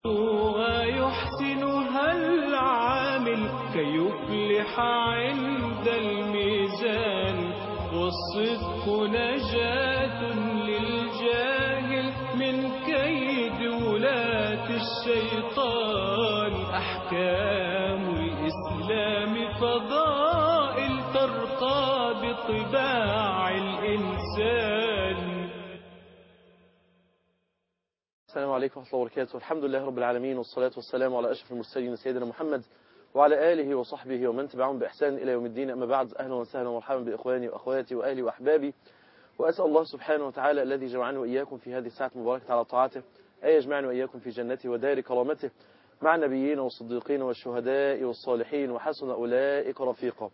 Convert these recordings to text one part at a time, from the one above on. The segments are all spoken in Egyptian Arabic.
ويحسنها العامل كي يفلح عند الميزان والصدق نجاة للجاهل من كيد ولاة الشيطان أحكام الإسلام فضائل ترقى بطباع الإنسان السلام عليكم ورحمة الله وبركاته الحمد لله رب العالمين والصلاة والسلام على أشرف المرسلين سيدنا محمد وعلى آله وصحبه ومن تبعهم بإحسان إلى يوم الدين أما بعد أهلا وسهلا ومرحبا بإخواني وأخواتي وأهلي وأحبابي وأسأل الله سبحانه وتعالى الذي جمعني وإياكم في هذه الساعة المباركة على طاعته أن يجمعني وإياكم في جنته ودار كرامته مع النبيين والصديقين والشهداء والصالحين وحسن أولئك رفيقا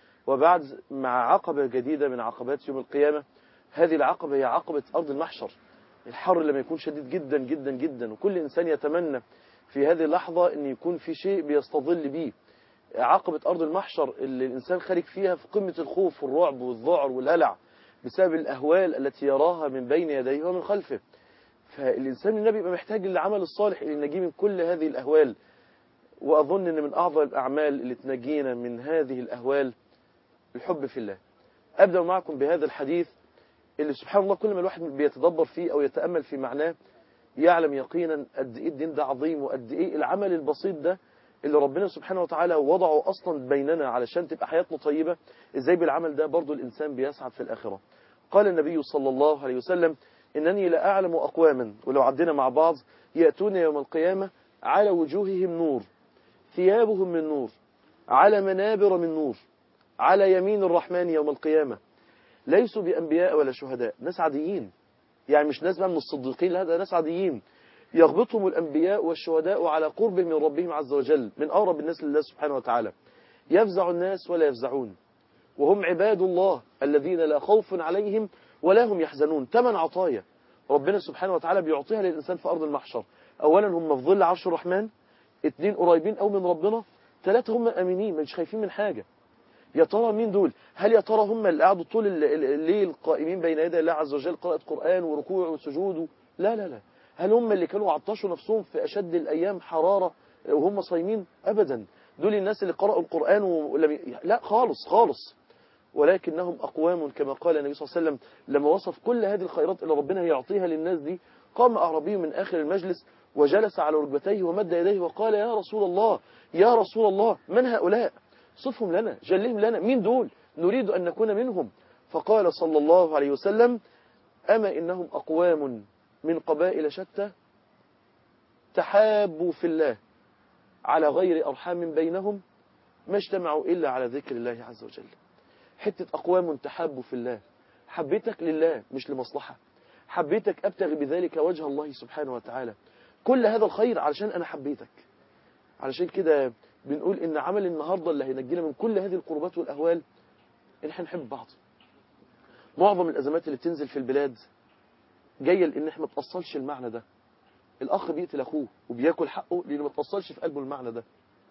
وبعد مع عقبة جديدة من عقبات يوم القيامة هذه العقبة هي عقبة أرض المحشر الحر لما يكون شديد جدا جدا جدا وكل إنسان يتمنى في هذه اللحظة أن يكون في شيء بيستظل به عقبة أرض المحشر اللي الإنسان خارج فيها في قمة الخوف والرعب والذعر والهلع بسبب الأهوال التي يراها من بين يديه ومن خلفه فالإنسان النبي يبقى محتاج للعمل الصالح اللي ينجيه من كل هذه الأهوال وأظن أن من أعظم الأعمال اللي تنجينا من هذه الأهوال الحب في الله أبدأ معكم بهذا الحديث اللي سبحان الله كل ما الواحد بيتدبر فيه أو يتأمل في معناه يعلم يقينا قد إيه الدين ده عظيم وقد إيه العمل البسيط ده اللي ربنا سبحانه وتعالى وضعه أصلا بيننا علشان تبقى حياتنا طيبة إزاي بالعمل ده برضو الإنسان بيسعد في الآخرة قال النبي صلى الله عليه وسلم إنني لأعلم أقواما ولو عدنا مع بعض يأتون يوم القيامة على وجوههم نور ثيابهم من نور على منابر من نور على يمين الرحمن يوم القيامة ليسوا بأنبياء ولا شهداء ناس عاديين يعني مش ناس بقى من الصديقين لا ده ناس عاديين يغبطهم الأنبياء والشهداء على قرب من ربهم عز وجل من أقرب الناس لله سبحانه وتعالى يفزع الناس ولا يفزعون وهم عباد الله الذين لا خوف عليهم ولا هم يحزنون ثمان عطايا ربنا سبحانه وتعالى بيعطيها للإنسان في أرض المحشر أولا هم في ظل عرش الرحمن اثنين قريبين أو من ربنا ثلاثة هم أمينين مش خايفين من حاجة يا ترى مين دول هل يا ترى هم اللي قعدوا طول الليل قائمين بين يدي الله عز وجل قراءة قرآن وركوع وسجود لا لا لا هل هم اللي كانوا عطشوا نفسهم في أشد الأيام حرارة وهم صايمين أبدا دول الناس اللي قرأوا القرآن ولم لا خالص خالص ولكنهم أقوام كما قال النبي صلى الله عليه وسلم لما وصف كل هذه الخيرات اللي ربنا يعطيها للناس دي قام أعرابي من آخر المجلس وجلس على ركبتيه ومد يديه وقال يا رسول الله يا رسول الله من هؤلاء صفهم لنا جلهم لنا مين دول نريد أن نكون منهم فقال صلى الله عليه وسلم أما إنهم أقوام من قبائل شتى تحابوا في الله على غير أرحام بينهم ما اجتمعوا إلا على ذكر الله عز وجل حتة أقوام تحابوا في الله حبيتك لله مش لمصلحة حبيتك أبتغي بذلك وجه الله سبحانه وتعالى كل هذا الخير علشان أنا حبيتك علشان كده بنقول إن عمل النهاردة اللي هينجينا من كل هذه القربات والأهوال إن احنا نحب بعض معظم الأزمات اللي بتنزل في البلاد جاية لأن احنا ما تأصلش المعنى ده الأخ بيقتل أخوه وبياكل حقه لأنه ما تأصلش في قلبه المعنى ده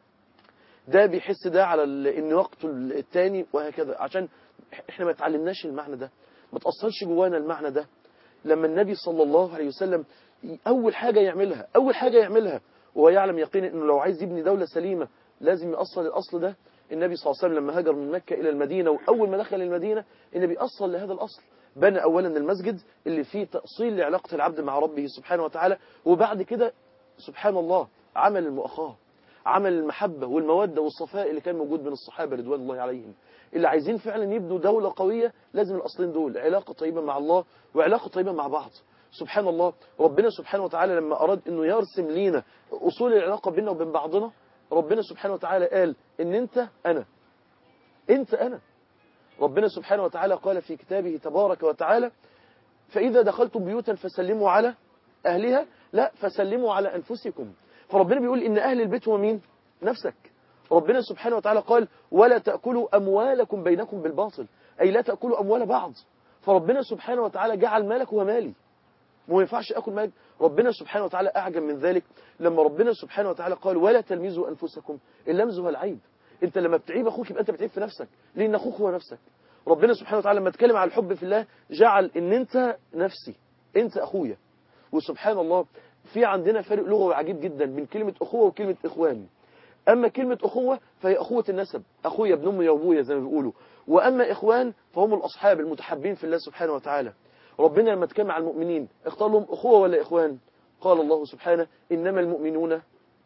ده بيحس ده على إن وقته التاني وهكذا عشان احنا ما تعلمناش المعنى ده ما تأصلش جوانا المعنى ده لما النبي صلى الله عليه وسلم أول حاجة يعملها أول حاجة يعملها وهو يعلم يقينا أنه لو عايز يبني دولة سليمة لازم يأصل الأصل ده النبي صلى الله عليه وسلم لما هاجر من مكة إلى المدينة وأول ما دخل المدينة النبي أصل لهذا الأصل بنى أولا المسجد اللي فيه تأصيل لعلاقة العبد مع ربه سبحانه وتعالى وبعد كده سبحان الله عمل المؤخاة عمل المحبة والمودة والصفاء اللي كان موجود بين الصحابة رضوان الله عليهم اللي عايزين فعلا يبنوا دولة قوية لازم الأصلين دول علاقة طيبة مع الله وعلاقة طيبة مع بعض سبحان الله ربنا سبحانه وتعالى لما أراد أنه يرسم لينا أصول العلاقة بيننا وبين بعضنا ربنا سبحانه وتعالى قال إن أنت أنا أنت أنا ربنا سبحانه وتعالى قال في كتابه تبارك وتعالى فإذا دخلتم بيوتا فسلموا على أهلها لا فسلموا على أنفسكم فربنا بيقول إن أهل البيت هو مين نفسك ربنا سبحانه وتعالى قال ولا تأكلوا أموالكم بينكم بالباطل أي لا تأكلوا أموال بعض فربنا سبحانه وتعالى جعل مالك هو مالي ما ينفعش أكل مالك ربنا سبحانه وتعالى أعجب من ذلك لما ربنا سبحانه وتعالى قال ولا تلمزوا أنفسكم اللمز هو العيب انت لما بتعيب اخوك يبقى انت بتعيب في نفسك لان اخوك هو نفسك ربنا سبحانه وتعالى لما اتكلم على الحب في الله جعل ان انت نفسي انت اخويا وسبحان الله في عندنا فرق لغوي عجيب جدا بين كلمة أخوة وكلمة إخوان أما كلمة أخوة فهي أخوة النسب أخويا ابن أمي وأبويا زي ما بيقولوا وأما إخوان فهم الأصحاب المتحبين في الله سبحانه وتعالى ربنا لما اتكلم على المؤمنين اختار لهم أخوة ولا إخوان قال الله سبحانه إنما المؤمنون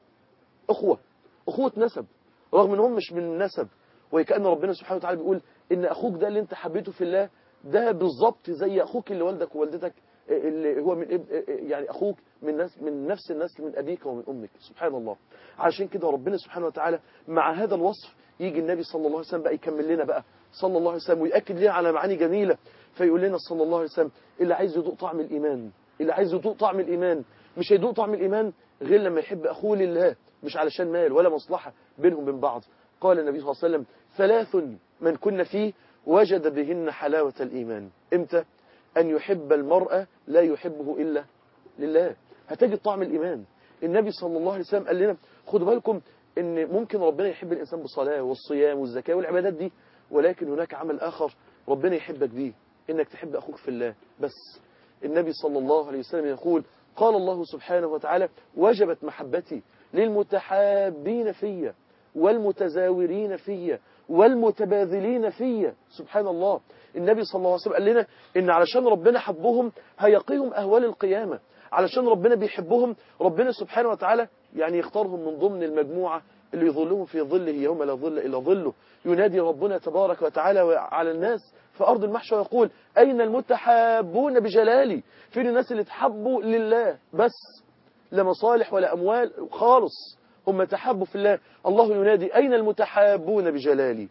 أخوة أخوة نسب رغم أنهم مش من النسب وكأن ربنا سبحانه وتعالى بيقول إن أخوك ده اللي أنت حبيته في الله ده بالظبط زي أخوك اللي والدك ووالدتك اللي هو من يعني أخوك من نفس من نفس النسل من أبيك ومن أمك سبحان الله عشان كده ربنا سبحانه وتعالى مع هذا الوصف يجي النبي صلى الله عليه وسلم بقى يكمل لنا بقى صلى الله عليه وسلم ويأكد لنا على معاني جميلة فيقول لنا صلى الله عليه وسلم اللي عايز يذوق طعم الإيمان اللي عايز يذوق طعم الإيمان مش هيذوق طعم الإيمان غير لما يحب أخوه لله مش علشان مال ولا مصلحة بينهم وبين بعض قال النبي صلى الله عليه وسلم ثلاث من كنا فيه وجد بهن حلاوة الإيمان امتى أن يحب المرأة لا يحبه إلا لله هتجد طعم الإيمان النبي صلى الله عليه وسلم قال لنا خدوا بالكم ان ممكن ربنا يحب الإنسان بالصلاة والصيام والزكاة والعبادات دي ولكن هناك عمل آخر ربنا يحبك بيه إنك تحب أخوك في الله بس النبي صلى الله عليه وسلم يقول قال الله سبحانه وتعالى وجبت محبتي للمتحابين فيا والمتزاورين فيا والمتباذلين فيا سبحان الله النبي صلى الله عليه وسلم قال لنا إن علشان ربنا حبهم هيقيهم أهوال القيامة علشان ربنا بيحبهم ربنا سبحانه وتعالى يعني يختارهم من ضمن المجموعة اللي يظلهم في ظله يوم لا ظل إلا ظله ينادي ربنا تبارك وتعالى على الناس في أرض المحشر ويقول أين المتحابون بجلالي فين الناس اللي تحبوا لله بس لا مصالح ولا أموال خالص هم تحبوا في الله الله ينادي أين المتحابون بجلالي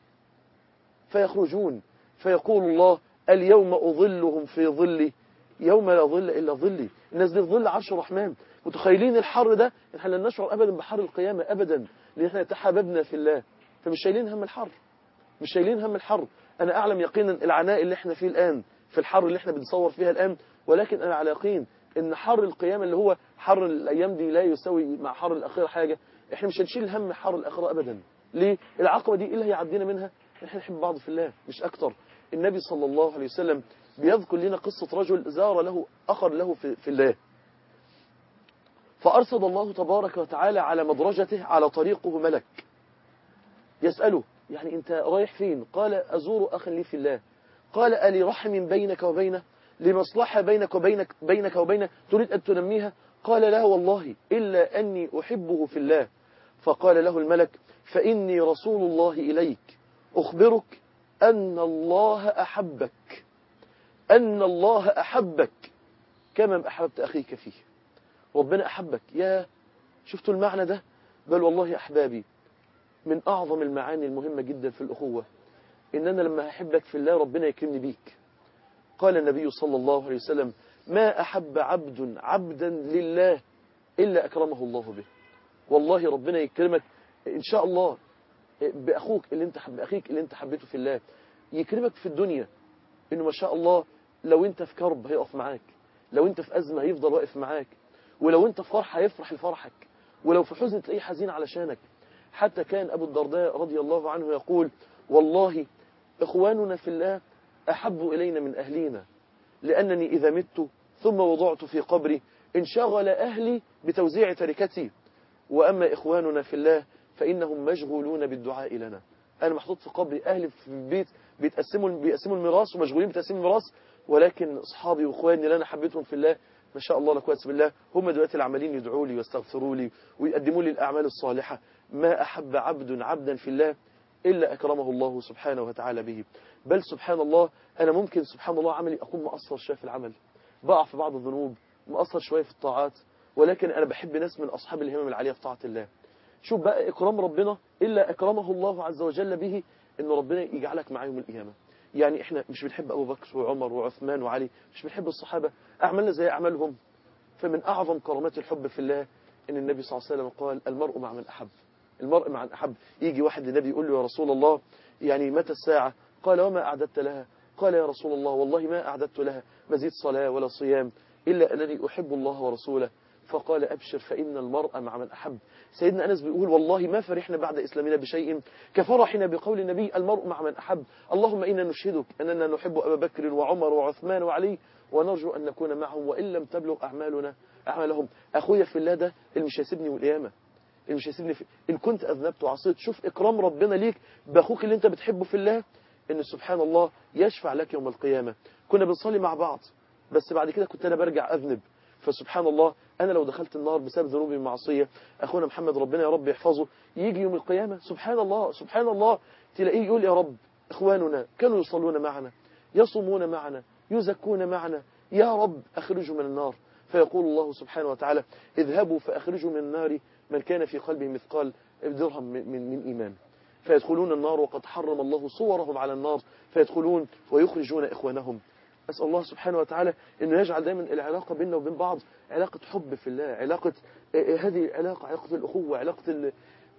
فيخرجون فيقول الله اليوم أظلهم في ظلي يوم لا ظل إلا ظلي الناس دي في ظل عرش الرحمن متخيلين الحر ده احنا لن نشعر أبدا بحر القيامة أبدا لأن احنا تحاببنا في الله فمش شايلين هم الحر مش شايلين هم الحر أنا أعلم يقينا العناء اللي احنا فيه الآن في الحر اللي احنا بنصور فيها الآن ولكن أنا على يقين ان حر القيامة اللي هو حر الأيام دي لا يساوي مع حر الأخيرة حاجة احنا مش هنشيل هم حر الأخيرة أبدا ليه العقبة دي إيه اللي هيعدينا منها احنا نحب بعض في الله مش أكتر النبي صلى الله عليه وسلم بيذكر لنا قصة رجل زار له أخر له في, في الله فأرصد الله تبارك وتعالى على مدرجته على طريقه ملك يسأله يعني أنت رايح فين قال أزور أخا لي في الله قال ألي رحم بينك وبينه لمصلحة بينك وبينك بينك وبينه تريد أن تنميها قال لا والله إلا أني أحبه في الله فقال له الملك فإني رسول الله إليك أخبرك أن الله أحبك أن الله أحبك كما أحببت أخيك فيه ربنا أحبك يا شفتوا المعنى ده بل والله أحبابي من أعظم المعاني المهمة جدا في الأخوة إن أنا لما أحبك في الله ربنا يكرمني بيك قال النبي صلى الله عليه وسلم ما أحب عبد عبدا لله إلا أكرمه الله به والله ربنا يكرمك إن شاء الله بأخوك اللي انت حب أخيك اللي انت حبيته في الله يكرمك في الدنيا إنه ما شاء الله لو انت في كرب هيقف معاك لو انت في أزمة هيفضل واقف معاك ولو انت في فرح هيفرح لفرحك ولو في حزن تلاقيه حزين علشانك حتى كان أبو الدرداء رضي الله عنه يقول والله إخواننا في الله أحب إلينا من أهلينا لأنني إذا مت ثم وضعت في قبري انشغل أهلي بتوزيع تركتي وأما إخواننا في الله فإنهم مشغولون بالدعاء لنا أنا محطوط في قبري أهلي في البيت بيتقسموا بيقسموا الميراث ومشغولين بتقسيم الميراث ولكن أصحابي وإخواني اللي أنا حبيتهم في الله ما شاء الله لا قوه الا بالله هم دلوقتي العمالين يدعوا لي ويستغفروا لي ويقدموا لي الأعمال الصالحة ما أحب عبد عبدا في الله إلا أكرمه الله سبحانه وتعالى به بل سبحان الله أنا ممكن سبحان الله عملي أكون مقصر شوية في العمل بقع في بعض الذنوب مقصر شوية في الطاعات ولكن أنا بحب ناس من أصحاب الهمم العالية في طاعة الله شوف بقى إكرام ربنا إلا أكرمه الله عز وجل به إن ربنا يجعلك معاه يوم القيامة يعني إحنا مش بنحب أبو بكر وعمر وعثمان وعلي مش بنحب الصحابة أعمالنا زي أعمالهم فمن أعظم كرامات الحب في الله إن النبي صلى الله عليه وسلم قال المرء مع من أحب المرء مع من أحب يجي واحد للنبي يقول له يا رسول الله يعني متى الساعة قال وما أعددت لها قال يا رسول الله والله ما أعددت لها مزيد صلاة ولا صيام إلا أنني أحب الله ورسوله فقال أبشر فإن المرء مع من أحب سيدنا أنس بيقول والله ما فرحنا بعد إسلامنا بشيء كفرحنا بقول النبي المرء مع من أحب اللهم إنا نشهدك أننا نحب أبا بكر وعمر وعثمان وعلي ونرجو أن نكون معهم وإن لم تبلغ أعمالنا أعمالهم أخويا في الله ده اللي مش هيسيبني والقيامة اللي مش هيسيبني في... إن كنت أذنبت وعصيت شوف إكرام ربنا ليك بأخوك اللي أنت بتحبه في الله إن سبحان الله يشفع لك يوم القيامة كنا بنصلي مع بعض بس بعد كده كنت أنا برجع أذنب فسبحان الله أنا لو دخلت النار بسبب ذنوبي المعصية أخونا محمد ربنا يا رب يحفظه يجي يوم القيامة سبحان الله سبحان الله تلاقيه يقول يا رب إخواننا كانوا يصلون معنا يصومون معنا يزكون معنا يا رب أخرجوا من النار فيقول الله سبحانه وتعالى اذهبوا فأخرجوا من النار من كان في قلبه مثقال درهم من, من, من إيمان فيدخلون النار وقد حرم الله صورهم على النار فيدخلون ويخرجون إخوانهم أسأل الله سبحانه وتعالى أنه يجعل دائما العلاقة بيننا وبين بعض علاقة حب في الله علاقة هذه العلاقة علاقة الأخوة علاقة ال...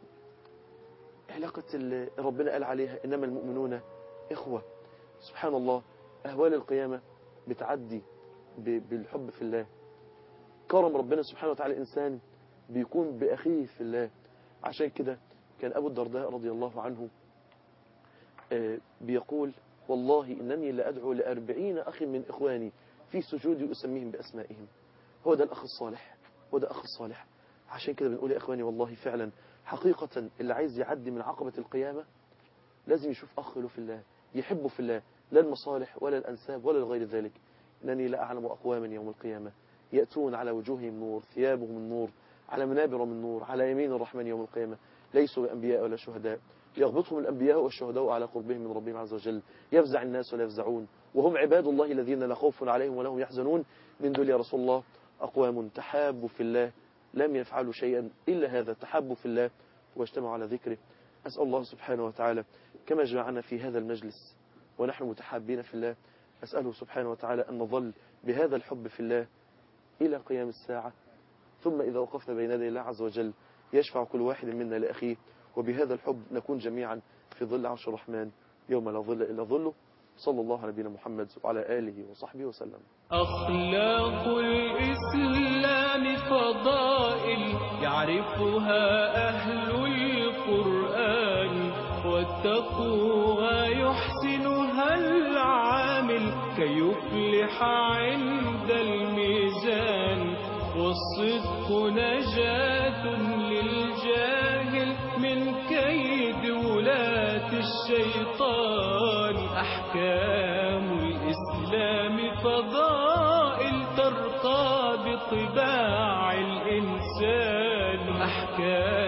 علاقة ال... ربنا قال عليها إنما المؤمنون إخوة سبحان الله أهوال القيامة بتعدي ب... بالحب في الله كرم ربنا سبحانه وتعالى الإنسان بيكون بأخيه في الله عشان كده كان أبو الدرداء رضي الله عنه بيقول والله إنني لأدعو لأربعين أخ من إخواني في سجودي أسميهم بأسمائهم هو ده الأخ الصالح هو ده أخ الصالح عشان كده بنقول يا إخواني والله فعلا حقيقة اللي عايز يعدي من عقبة القيامة لازم يشوف أخ له في الله يحبه في الله لا المصالح ولا الأنساب ولا غير ذلك إنني لا أعلم أقواما يوم القيامة يأتون على وجوههم نور ثيابهم النور على منابر من نور على يمين الرحمن يوم القيامة ليسوا بأنبياء ولا شهداء يغبطهم الأنبياء والشهداء على قربهم من ربهم عز وجل يفزع الناس ولا يفزعون وهم عباد الله الذين لا خوف عليهم ولا هم يحزنون من دول يا رسول الله أقوام تحابوا في الله لم يفعلوا شيئا إلا هذا تحابوا في الله واجتمعوا على ذكره أسأل الله سبحانه وتعالى كما جمعنا في هذا المجلس ونحن متحابين في الله أسأله سبحانه وتعالى أن نظل بهذا الحب في الله إلى قيام الساعة ثم إذا وقفنا بين يدي الله عز وجل يشفع كل واحد منا لأخيه وبهذا الحب نكون جميعا في ظل عرش الرحمن يوم لا ظل إلا ظله صلى الله على نبينا محمد وعلى آله وصحبه وسلم أخلاق الإسلام فضائل يعرفها أهل القرآن والتقوى يحسنها العامل كي يفلح عند الميزان والصدق نجاة للجاهل من كيد ولاة الشيطان أحكام الإسلام فضائل ترقى بطباع الإنسان أحكام